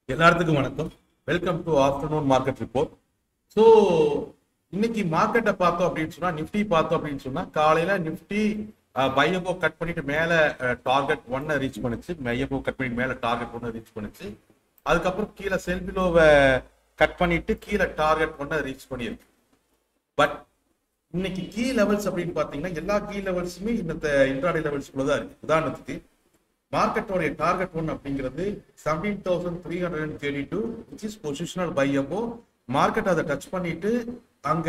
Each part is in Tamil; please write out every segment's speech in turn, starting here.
எல்லாத்துக்கும் வணக்கம் welcome to afternoon market report so இன்னைக்கு மார்க்கெட்டை பார்த்தோம் அப்படின்னு சொன்னா நிஃப்டி பார்த்தோம் அப்படின்னு சொன்னா காலையில நிஃப்டி பையபோ கட் பண்ணிட்டு மேல டார்கெட் ஒன்னை ரீச் பண்ணுச்சு மையபோ கட் பண்ணிட்டு மேல டார்கெட் ஒன்னை ரீச் பண்ணுச்சு அதுக்கப்புறம் கீழே செல்பிலோவை கட் பண்ணிட்டு கீழே டார்கெட் ஒன்னை ரீச் பண்ணியிருக்கு பட் இன்னைக்கு கீ லெவல்ஸ் அப்படின்னு பாத்தீங்கன்னா எல்லா கீ லெவல்ஸுமே இந்த இன்ட்ராடே லெவல்ஸ்குள்ள தான் இருக்கு உதாரணத்துக்கு மார்க்கெட்டோடைய டார்கெட் ஒன் அப்படிங்கிறது seventeen thousand three hundred and thirty two which is positional buy அப்போ மார்க்கெட் அதை டச் பண்ணிட்டு அங்க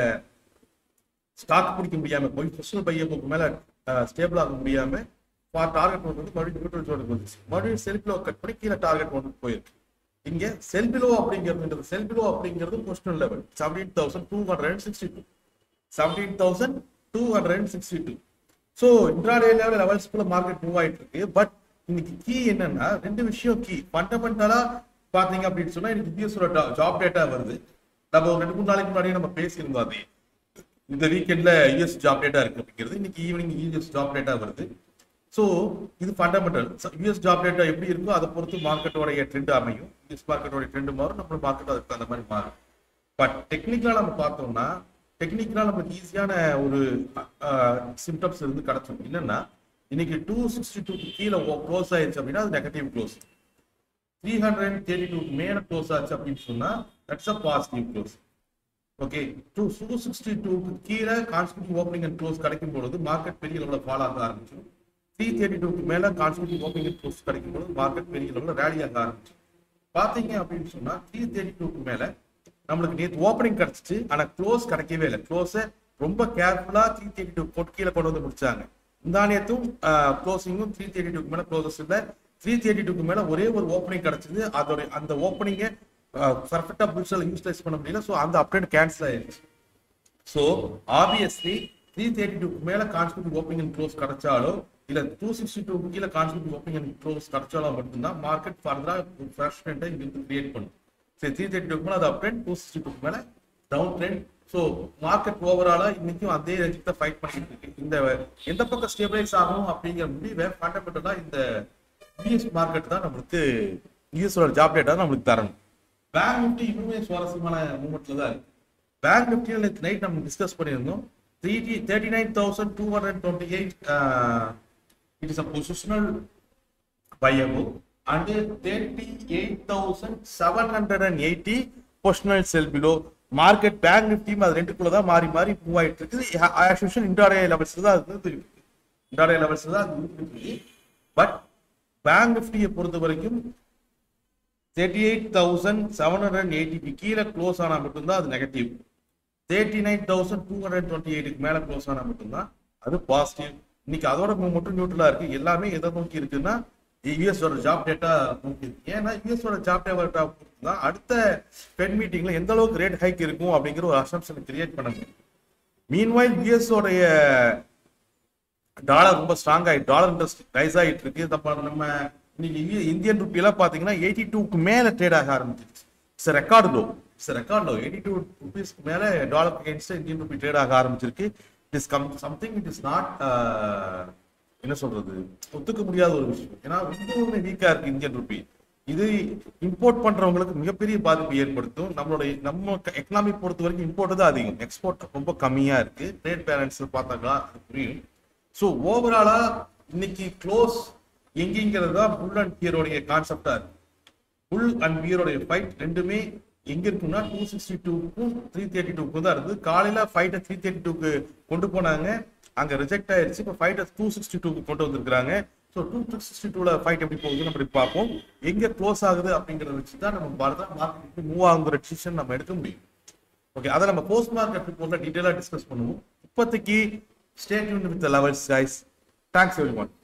ஸ்டாக் பிடிக்க முடியாம போய் பொசிஷனல் பை அப்போக்கு மேல ஸ்டேபிள் ஆக முடியாம டார்கெட் ஒன் வந்து மறுபடியும் நியூட்ரல் ஜோனுக்கு வந்துச்சு மறுபடியும் செல்பிலோ கட் பண்ணி கீழே டார்கெட் ஒன் போயிருக்கு இங்க செல்பிலோ அப்படிங்கிறது செல்பிலோ அப்படிங்கிறது positional level seventeen thousand two hundred and sixty two seventeen thousand two hundred and sixty two so intraday level லெவல்ஸ்குள்ள மார்க்கெட் மூவ் ஆயிட்டு இருக்கு பட் இன்னைக்கு கீ என்னன்னா ரெண்டு விஷயம் கீ ஃபண்டமெண்டலா பாத்தீங்க அப்படின்னு சொன்னா எனக்கு பிஎஸ்ஓட ஜாப் டேட்டா வருது நம்ம ஒரு ரெண்டு மூணு நாளைக்கு முன்னாடியே நம்ம பேசியிருந்தோம் அது இந்த வீக்கெண்ட்ல யூஎஸ் ஜாப் டேட்டா இருக்கு அப்படிங்கிறது இன்னைக்கு ஈவினிங் யூஎஸ் ஜாப் டேட்டா வருது ஸோ இது ஃபண்டமெண்டல் யூஎஸ் ஜாப் டேட்டா எப்படி இருக்கோ அதை பொறுத்து மார்க்கெட்டோடைய ட்ரெண்ட் அமையும் யூஎஸ் மார்க்கெட்டோட ட்ரெண்ட் மாறும் நம்ம மார்க்கெட் அதுக்கு தகுந்த மாதிரி மாறும் பட் டெக்னிக்கலா நம்ம பார்த்தோம்னா டெக்னிக்கலா நமக்கு ஈஸியான ஒரு சிம்டம்ஸ் இருந்து கிடைச்சோம் என்னன்னா இன்னைக்கு டூ சிக்ஸ்டி டூ கீழே க்ளோஸ் ஆயிடுச்சு அப்படின்னா அது negative close three hundred thirty two மேல க்ளோஸ் ஆச்சு அப்படின்னு சொன்னா that's a positive close okay two two sixty டூக்கு கீழே கான்ஸ்டியூட்டிவ் ஓப்பனிங் அண்ட் க்ளோஸ் கிடைக்கும் பொழுது மார்க்கெட் பெரிய லெவலில் ஃபால் ஆக ஆரம்பிச்சிடும் த்ரீ தேர்ட்டி டூக்கு மேல கான்ஸ்டியூட்டிவ் ஓப்பனிங் அண்ட் க்ளோஸ் கிடைக்கும் பொழுது மார்க்கெட் பெரிய லெவலில் ரேலி ஆக ஆரம்பிச்சிடும் பாத்தீங்க அப்படின்னு சொன்னா த்ரீ தேர்ட்டி டூக்கு மேல நம்மளுக்கு நேற்று ஓப்பனிங் கிடைச்சிச்சு ஆனா க்ளோஸ் கிடைக்கவே இல்லை க்ளோஸை ரொம்ப கேர்ஃபுல்லா த்ரீ தேர்ட்டி டூ போட்டு கீழே கொண்டு வந்து முடிச்சாங்க இந்த நேரத்தும் க்ளோசிங்கும் த்ரீ தேர்ட்டி டூக்கு மேல க்ளோசஸ் இல்லை த்ரீ தேர்ட்டி டூக்கு மேல ஒரே ஒரு ஓப்பனிங் கிடைச்சது அதோட அந்த ஓப்பனிங்கை பர்ஃபெக்டா புல்ஸால் யூட்டிலைஸ் பண்ண முடியல ஸோ அந்த அப்டேட் கேன்சல் ஆயிடுச்சு ஸோ ஆப்வியஸ்லி த்ரீ தேர்ட்டி டூக்கு மேல கான்ஸ்டியூட்டிவ் ஓப்பனிங் அண்ட் க்ளோஸ் கிடைச்சாலோ இல்ல டூ சிக்ஸ்டி டூ கீழே கான்ஸ்டியூட்டிவ் ஓப்பனிங் அண்ட் க்ளோஸ் கிடைச்சாலும் மட்டும்தான் மார்க்கெட் ஃபர்தரா ஃப்ரெஷ் ட்ரெண்டை இங்கிருந்து கிரியேட் பண்ணும் சரி த்ரீ தேர்ட்டி டூக்கு மேலே அது அப் ட்ரெண்ட் டூ சிக்ஸ்டி டூக்கு மேலே டவுன் ட்ரெண்ட் ஸோ மார்க்கெட் ஓவராலா இன்னைக்கும் அதே ரேஞ்சுக்கு தான் ஃபைட் பண்ணிட்டு இருக்கு இந்த எந்த பக்கம் ஸ்டேபிளைஸ் ஆகும் அப்படிங்கிற முடிவை ஃபண்டமெண்டலா இந்த யூஎஸ் மார்க்கெட் தான் நம்மளுக்கு யூஎஸோட ஜாப் டேட்டா நம்மளுக்கு தரணும் பேங்க் நிஃப்டி இன்னுமே சுவாரஸ்யமான மூமெண்ட்ல தான் இருக்கு பேங்க் நிஃப்டியில் நேற்று நைட் நம்ம டிஸ்கஸ் பண்ணியிருந்தோம் three thirty nine thousand two hundred twenty eight it is a positional buyable and 38,780 positional sell below market bank நிஃப்டியும் அது ரெண்டுக்குள்ள தான் மாறி மாறி மூவ் ஆயிட்டு இருக்குது ஆஸ் யூஷுவல் இன்டாடே லெவல்ஸ் தான் அது இருக்கு இன்டாடே லெவல்ஸ் தான் அது இருக்குது பட் பேங்க் நிஃப்டியை பொறுத்த வரைக்கும் thirty eight thousand seven hundred எயிட்டிக்கு கீழே க்ளோஸ் ஆனால் மட்டும்தான் அது negative thirty nine thousand two hundred twenty எயிட்டுக்கு மேலே க்ளோஸ் ஆனால் மட்டும்தான் அது பாசிட்டிவ் இன்னைக்கு அதோட மட்டும் நியூட்ரலா இருக்கு எல்லாமே எதை நோக்கி இருக்குன்னா யூஎஸோட ஜாப் டேட்டா நோக்கி இருக்கு ஏன்னா யூஎஸோட ஜாப் டேட்டா தான் அடுத்த பென் மீட்டிங்ல எந்த அளவுக்கு ரேட் ஹைக் இருக்கும் அப்படிங்கிற ஒரு அசம்ஷன் கிரியேட் பண்ண முடியும் மீன்வைல் யூஎஸோடைய டாலர் ரொம்ப ஸ்ட்ராங் ஆயிட்டு டாலர் இன்ட்ரெஸ்ட் ரைஸ் ஆகிட்டு இருக்கு நம்ம நம்ம இன்னைக்கு இந்தியன் ருப்பி எல்லாம் பாத்தீங்கன்னா எயிட்டி டூக்கு மேல ட்ரேட் ஆக ஆரம்பிச்சிருச்சு it's record low it's record low eighty two ருபீஸ்க்கு மேல dollar against Indian rupee trade ஆக ஆரம்பிச்சிருக்கு it is come something it is not என்ன சொல்றது ஒத்துக்க முடியாத ஒரு விஷயம் ஏன்னா ரொம்பவுமே வீக்கா இருக்கு இந்தியன் ருப்பி இது இம்போர்ட் பண்றவங்களுக்கு மிகப்பெரிய பாதிப்பு ஏற்படுத்தும் நம்மளுடைய நம்ம எக்கனாமி பொறுத்த வரைக்கும் இம்போர்ட் தான் அதிகம் எக்ஸ்போர்ட் ரொம்ப கம்மியா இருக்கு ட்ரேட் பேலன்ஸ் பார்த்தாக்கா அது புரியும் ஸோ ஓவராலா இன்னைக்கு க்ளோஸ் எங்கேங்கிறது தான் புல் அண்ட் பியரோடைய கான்செப்டா இருக்கு புல் அண்ட் பியரோடைய ஃபைட் ரெண்டுமே எங்க இருக்குன்னா டூ சிக்ஸ்டி டூக்கும் த்ரீ தேர்ட்டி டூக்கும் தான் இருக்குது காலையில ஃபைட்டை த்ரீ தேர்ட்டி டூக்கு கொண்டு போனாங்க அங்க ரிஜெக்ட் ஆயிருச்சு இப்போ ஃபைட்டை டூ சிக்ஸ்டி டூக்கு கொண்டு வந்திருக்காங்க ஸோ டூ டூ சிக்ஸ்டி டூல ஃபைட் எப்படி போகுது நம்ம பார்ப்போம் எங்க க்ளோஸ் ஆகுது அப்படிங்கறத வச்சு தான் நம்ம பார்த்தா மார்க்கெட் மூவ் ஆகுங்கிற டிசிஷன் நம்ம எடுக்க முடியும் ஓகே அதை நம்ம போஸ்ட் மார்க்கெட் ரிப்போர்ட்ல டீட்டெயிலாக டிஸ்கஸ் பண்ணுவோம் இப்போதைக்கு ஸ்டேட் யூன் with levels guys thanks every one